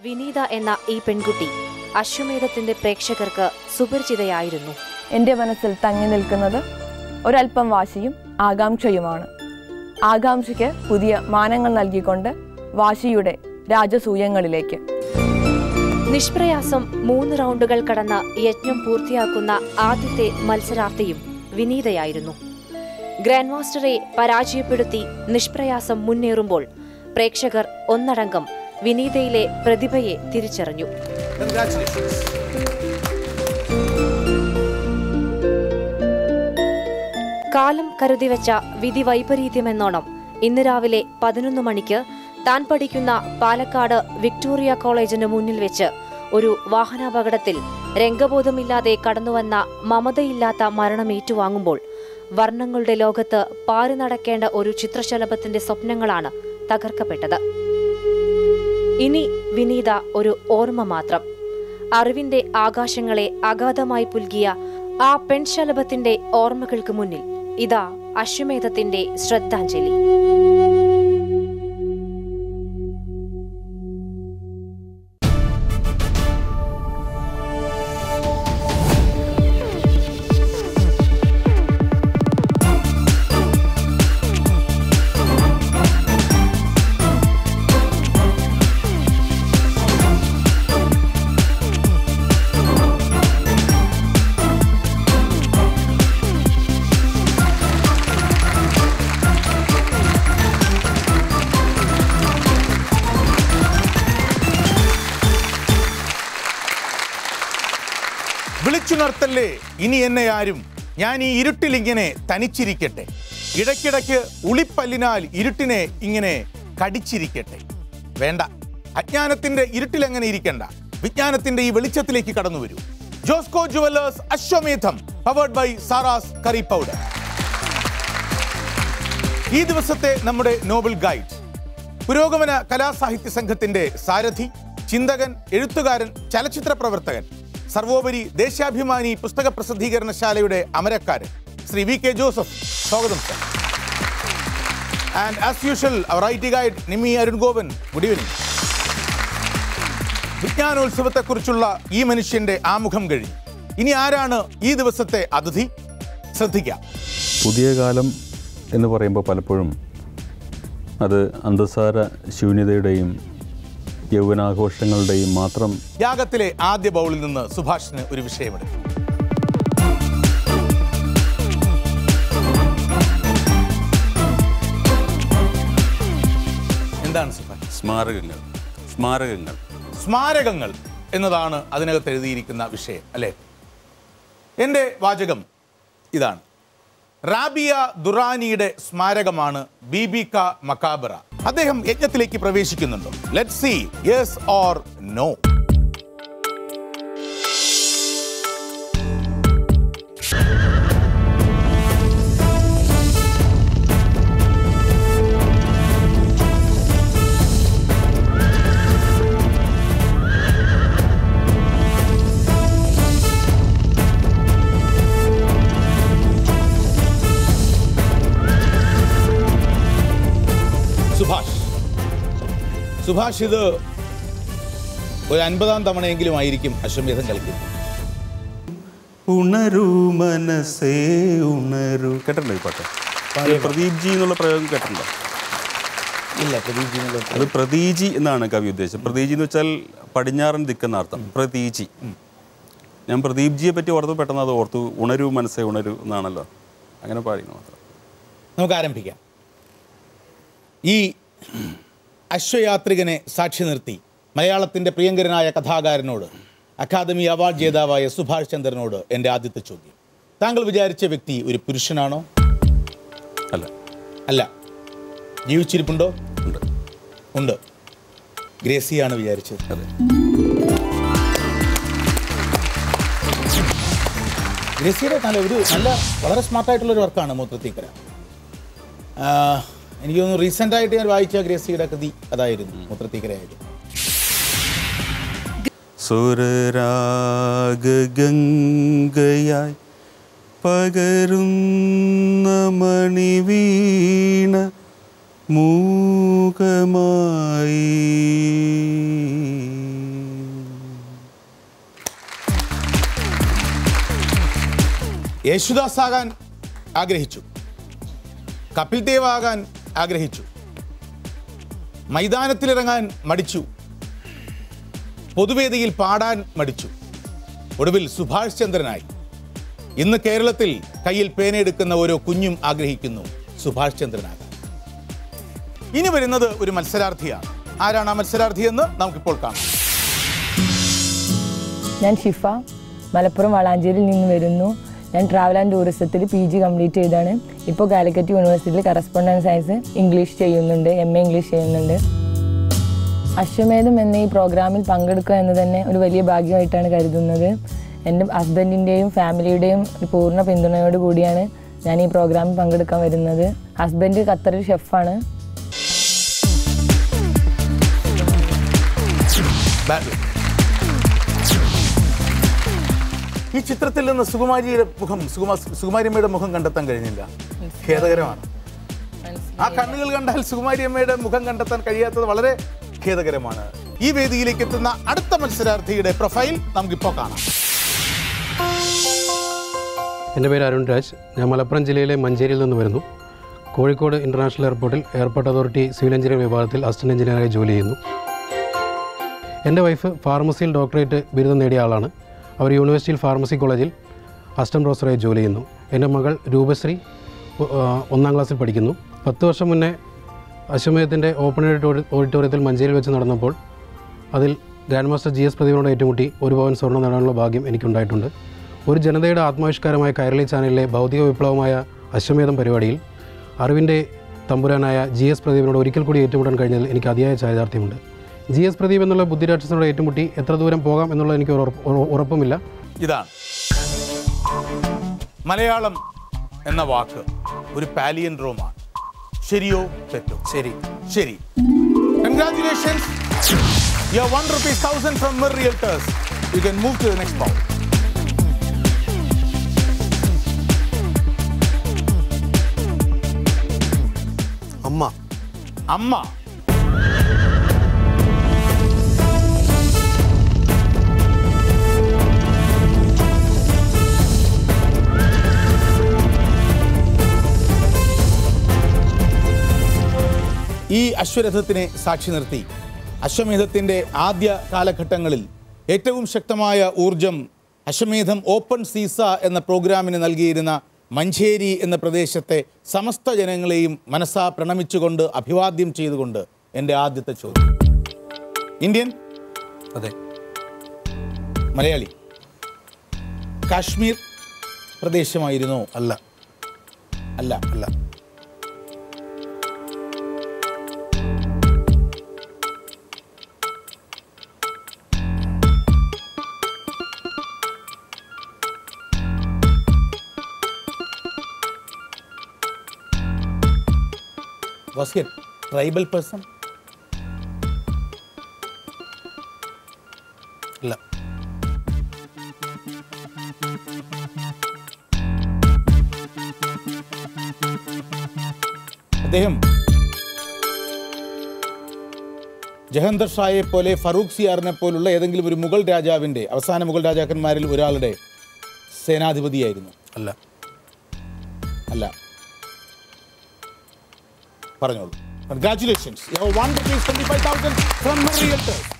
വിനീത എന്ന ഈ പെൺകുട്ടി അശ്വമേധത്തിന്റെ പ്രേക്ഷകർക്ക് സുപരിചിതയായിരുന്നു എൻ്റെ മനസ്സിൽ തങ്ങി നിൽക്കുന്നത് ഒരല്പം വാശിയും ആകാംക്ഷയുമാണ് ആകാംക്ഷയ്ക്ക് പുതിയ മാനങ്ങൾ നൽകിക്കൊണ്ട് വാശിയുടെ രാജസൂയങ്ങളിലേക്ക് നിഷ്പ്രയാസം മൂന്ന് റൗണ്ടുകൾ കടന്ന് യജ്ഞം പൂർത്തിയാക്കുന്ന ആദ്യത്തെ മത്സരാർത്ഥിയും വിനീതയായിരുന്നു ഗ്രാൻഡ് മാസ്റ്ററെ പരാജയപ്പെടുത്തി നിഷ്പ്രയാസം മുന്നേറുമ്പോൾ പ്രേക്ഷകർ ഒന്നടങ്കം വിനീതയിലെ പ്രതിഭയെ തിരിച്ചറിഞ്ഞു കൺഗ്രാറ്റുലേഷൻസ് കാലം കരുതിവെച്ച വിധി വൈപരീത്യമെന്നോണം ഇന്ന് രാവിലെ പതിനൊന്ന് മണിക്ക് താൻ പഠിക്കുന്ന പാലക്കാട് വിക്ടോറിയ കോളേജിന് മുന്നിൽ വെച്ച് ഒരു വാഹനാപകടത്തിൽ രംഗബോധമില്ലാതെ കടന്നുവന്ന മമതയില്ലാത്ത മരണം ഏറ്റുവാങ്ങുമ്പോൾ വർണ്ണങ്ങളുടെ ലോകത്ത് പാറി നടക്കേണ്ട ഒരു ചിത്രശലഭത്തിന്റെ സ്വപ്നങ്ങളാണ് തകർക്കപ്പെട്ടത് ഇനി വിനീത ഒരു ഓർമ്മ മാത്രം അറിവിന്റെ ആകാശങ്ങളെ അഗാധമായി പുൽകിയ ആ പെൺശലഭത്തിന്റെ ഓർമ്മകൾക്ക് മുന്നിൽ ഇതാ അശ്വമേധത്തിന്റെ ശ്രദ്ധാഞ്ജലി വിളിച്ചുണർത്തല്ലേ ഇനി എന്നെ ആരും ഞാൻ ഈ ഇരുട്ടിൽ ഇങ്ങനെ തനിച്ചിരിക്കട്ടെ ഇടയ്ക്കിടയ്ക്ക് ഉളിപ്പല്ലിനാൽ ഇരുട്ടിനെ ഇങ്ങനെ കടിച്ചിരിക്കട്ടെ വേണ്ട അജ്ഞാനത്തിന്റെ ഇരുട്ടിൽ എങ്ങനെ ഇരിക്കണ്ട വിജ്ഞാനത്തിന്റെ ഈ വെളിച്ചത്തിലേക്ക് കടന്നു വരൂ Josco jewellers Ashwamedham powered by Saras curry powder ഈ ദിവസത്തെ നമ്മുടെ നോബൽ ഗൈഡ് പുരോഗമന കലാസാഹിത്യ സംഘത്തിന്റെ സാരഥി ചിന്തകൻ എഴുത്തുകാരൻ ചലച്ചിത്ര പ്രവർത്തകൻ സർവോപരി ദേശാഭിമാനി പുസ്തക പ്രസിദ്ധീകരണശാലയുടെ അമരക്കാരൻ ശ്രീ വി കെ ജോസഫ് സ്വാഗതം sir and as usual our I guide Nimi Arun Gopan good evening വിജ്ഞാനോത്സവത്തെക്കുറിച്ചുള്ള ഈ മനുഷ്യന്റെ ആമുഖം കഴിഞ്ഞു ഇനി ആരാണ് ഈ ദിവസത്തെ അതിഥി ശ്രദ്ധിക്കാം പുതിയ കാലം എന്ന് പറയുമ്പോൾ പലപ്പോഴും അത് അന്തസാര ശൂന്യതയുടെയും യൗവനാഘോഷങ്ങളുടെയും മാത്രം യാഗത്തിലെ ആദ്യ ബൗളിൽ നിന്ന് സുഭാഷിന് ഒരു വിഷയമെടുക്കും എന്താണ് സുഭാഷ് സ്മാരകങ്ങൾ സ്മാരകങ്ങൾ സ്മാരകങ്ങൾ എന്നതാണ് അതിനകത്ത് എഴുതിയിരിക്കുന്ന വിഷയം അല്ലേ എൻ്റെ വാചകം ഇതാണ് റാബിയ ദുറാനിയുടെ സ്മാരകമാണ് ബീബിക മക്കാബറ അദ്ദേഹം യജ്ഞത്തിലേക്ക് പ്രവേശിക്കുന്നുണ്ടോ let see yes or no Subhash Subhash ഇത് ഒരു അൻപതാം തവണയെങ്കിലും ആയിരിക്കും അശ്വമേധം കളിക്കുന്നത് ഉണരൂ മനസ്സേ ഉണരൂ കേട്ടിട്ടുണ്ടോ ഈ പാട്ട് ഈ പ്രദീപ് ജി എന്നുള്ള പ്രയോഗം കേട്ടിട്ടുണ്ടോ ഇല്ല പ്രദീപ് ജി എന്നുള്ള അത് പ്രതീജി എന്നാണ് കവി ഉദ്ദേശിച്ചത് പ്രതീജി എന്ന് വെച്ചാൽ പടിഞ്ഞാറൻ ദിക്കെന്ന അർത്ഥം പ്രതീജി ഞാൻ പ്രദീപ് ജിയെ പറ്റി ഓർത്തു പെട്ടെന്ന് അത് ഓർത്തു ഉണരൂ മനസ്സേ ഉണരൂ എന്നാണല്ലോ അങ്ങനെ പാടി മാത്രം നമുക്ക് ആരംഭിക്കാം ഈ അശ്വയാത്രികനെ സാക്ഷി നിർത്തി മലയാളത്തിൻ്റെ പ്രിയങ്കരനായ കഥാകാരനോട് അക്കാദമി അവാർഡ് ജേതാവായ സുഭാഷ് ചന്ദ്രനോട് എൻ്റെ ആദ്യത്തെ ചോദ്യം താങ്കൾ വിചാരിച്ച വ്യക്തി ഒരു പുരുഷനാണോ അല്ല അല്ല ജീവിച്ചിരിപ്പുണ്ടോ ഉണ്ട് ഉണ്ട് ഗ്രേസിയാണ് വിചാരിച്ചത് അതെ ഗ്രേസിയുടെ നല്ല ഒരു നല്ല വളരെ സ്മാർട്ടായിട്ടുള്ള ഒരു വർക്കാണ് മൂത്രത്തീക്കര ആ, എനിക്ക് തോന്നുന്നു റീസെൻ്റ് ആയിട്ട് ഞാൻ വായിച്ച ഗ്രേസിയുടെ കൃതി അതായിരുന്നു മൂത്രത്തീക്കരയായിരുന്നു സുരരാഗംഗയായി പകരുന്ന മണിവീണ മൂകമായി യേശുദാസ് ആകാൻ ആഗ്രഹിച്ചു കപിൽ ദേവ് ആകാൻ ആഗ്രഹിച്ചു മൈതാനത്തിലിറങ്ങാൻ മടിച്ചു പൊതുവേദിയിൽ പാടാൻ മടിച്ചു ഒടുവിൽ സുഭാഷ് ചന്ദ്രനായി ഇന്ന് കേരളത്തിൽ കയ്യിൽ പേനയെടുക്കുന്ന ഓരോ കുഞ്ഞും ആഗ്രഹിക്കുന്നു സുഭാഷ് ചന്ദ്രനാകാൻ ഇനി വരുന്നത് ഒരു മത്സരാർത്ഥിയാണ് ആരാണ് ആ മത്സരാർത്ഥി എന്ന് നമുക്കിപ്പോൾ കാണാം ഞാൻ ഷിഫ മലപ്പുറം വളാഞ്ചേരിയിൽ നിന്ന് വരുന്നു ഞാൻ ട്രാവൽ ആൻഡ് ടൂറിസത്തിൽ പി ജി കംപ്ലീറ്റ് ചെയ്താണ് ഇപ്പോൾ കാലിക്കറ്റ് യൂണിവേഴ്സിറ്റിയിൽ കറസ്പോണ്ടൻസ് സയൻസ് ഇംഗ്ലീഷ് ചെയ്യുന്നുണ്ട് എം എ ഇംഗ്ലീഷ് ചെയ്യുന്നുണ്ട് അശ്വമേധം എന്ന ഈ പ്രോഗ്രാമിൽ പങ്കെടുക്കുക എന്ന് തന്നെ ഒരു വലിയ ഭാഗ്യമായിട്ടാണ് കരുതുന്നത് എൻ്റെ ഹസ്ബൻഡിൻ്റെയും ഫാമിലിയുടെയും ഒരു പൂർണ്ണ പിന്തുണയോട് കൂടിയാണ് ഞാൻ ഈ പ്രോഗ്രാമിൽ പങ്കെടുക്കാൻ വരുന്നത് ഹസ്ബൻഡ് ഖത്തറിൽ ഷെഫാണ് ബാഡ് ലക്ക്. ഈ ചിത്രത്തിൽ നിന്ന് സുകുമാരിയുടെ മുഖം സുകുമാ സുകുമാരിയമ്മയുടെ മുഖം കണ്ടെത്താൻ കഴിഞ്ഞില്ല ഖേദകരമാണ് ആ കണ്ണുകൾ കണ്ടാൽ സുകുമാരിയമ്മയുടെ മുഖം കണ്ടെത്താൻ കഴിയാത്തത് വളരെ ഖേദകരമാണ് ഈ വേദിയിലേക്ക് എത്തുന്ന അടുത്ത മത്സരാർത്ഥിയുടെ പ്രൊഫൈൽ നമുക്കിപ്പോൾ കാണാം എൻ്റെ പേര് അരുൺ രാജ് ഞാൻ മലപ്പുറം ജില്ലയിലെ മഞ്ചേരിയിൽ നിന്ന് വരുന്നു കോഴിക്കോട് ഇൻ്റർനാഷണൽ എയർപോർട്ടിൽ എയർപോർട്ട് അതോറിറ്റി സിവിൽ എഞ്ചിനീയറിംഗ് വിഭാഗത്തിൽ അസിസ്റ്റന്റ് എഞ്ചിനീയറായി ജോലി ചെയ്യുന്നു എൻ്റെ വൈഫ് ഫാർമസിയിൽ ഡോക്ടറേറ്റ് ബിരുദം നേടിയ ആളാണ് അവർ യൂണിവേഴ്സിറ്റിയിൽ ഫാർമസി കോളേജിൽ അസിസ്റ്റന്റ് പ്രൊഫസറായി ജോലി ചെയ്യുന്നു എൻ്റെ മകൾ രൂപശ്രീ ഒ- ആ, ഒന്നാം ക്ലാസ്സിൽ പഠിക്കുന്നു പത്ത് വർഷം മുന്നേ അശ്വമേധത്തിൻ്റെ ഓപ്പൺ ഓഡിറ്റോറി- ഓഡിറ്റോറിയത്തിൽ മഞ്ചേരിയിൽ വെച്ച് നടന്നപ്പോൾ അതിൽ ഗ്രാൻഡ് മാസ്റ്റർ ജി എസ് പ്രദീപിനോട് ഏറ്റുമുട്ടി ഒരു പവൻ സ്വർണ്ണം നേടാനുള്ള ഭാഗ്യം എനിക്കുണ്ടായിട്ടുണ്ട് ഒരു ജനതയുടെ ആത്മാവിഷ്കാരമായ കൈരളി ചാനലിലെ ഭൗതിക വിപ്ലവമായ അശ്വമേധം പരിപാടിയിൽ അറിവിൻ്റെ തമ്പുരാനായ ജി എസ് പ്രദീപിനോട് ഒരിക്കൽ കൂടി ഏറ്റുമുട്ടാൻ കഴിഞ്ഞതിൽ എനിക്ക് അതിയായ ചാരിതാർത്ഥ്യമുണ്ട് ജി എസ് പ്രദീപ് എന്നുള്ള ബുദ്ധിരാക്ഷസനോട് ഏറ്റുമുട്ടി എത്ര ദൂരം പോകാം എന്നുള്ളത് എനിക്ക് ഒരു ഉറപ്പ്- ഉറ- ഉറപ്പുമില്ല ഇതാണ് മലയാളം എന്ന വാക്ക് ഒരു പാലിയൻ റോമാണ് ശരിയോ തെറ്റോ ശരി ശരി congratulations you won rupees thousand from Mir realtors you can move to the next bowl അമ്മ അമ്മ ഈ അശ്വരഥത്തിനെ സാക്ഷി നിർത്തി അശ്വമേധത്തിൻ്റെ ആദ്യ കാലഘട്ടങ്ങളിൽ ഏറ്റവും ശക്തമായ ഊർജം അശ്വമേധം ഓപ്പൺ സീസ എന്ന പ്രോഗ്രാമിന് നൽകിയിരുന്ന മഞ്ചേരി എന്ന പ്രദേശത്തെ സമസ്ത ജനങ്ങളെയും മനസ്സാ പ്രണമിച്ചുകൊണ്ട് അഭിവാദ്യം ചെയ്തുകൊണ്ട് എൻ്റെ ആദ്യത്തെ ചോദ്യം ഇന്ത്യൻ അതെ മലയാളി കാശ്മീർ പ്രദേശമായിരുന്നോ അല്ല അല്ല അല്ല വാസ് ഹിയർ ട്രൈബൽ പേഴ്സൺ അല്ല അദ്ദേഹം ജഹന്തർ ഷായെ പോലെ ഫറൂഖ് സിയാറിനെ പോലുള്ള ഏതെങ്കിലും ഒരു മുഗൾ രാജാവിൻ്റെ അവസാന മുഗൾ രാജാക്കന്മാരിൽ ഒരാളുടെ സേനാധിപതിയായിരുന്നു അല്ല അല്ല പറഞ്ഞോളൂ congratulations you have won rupees twenty five thousand from realtors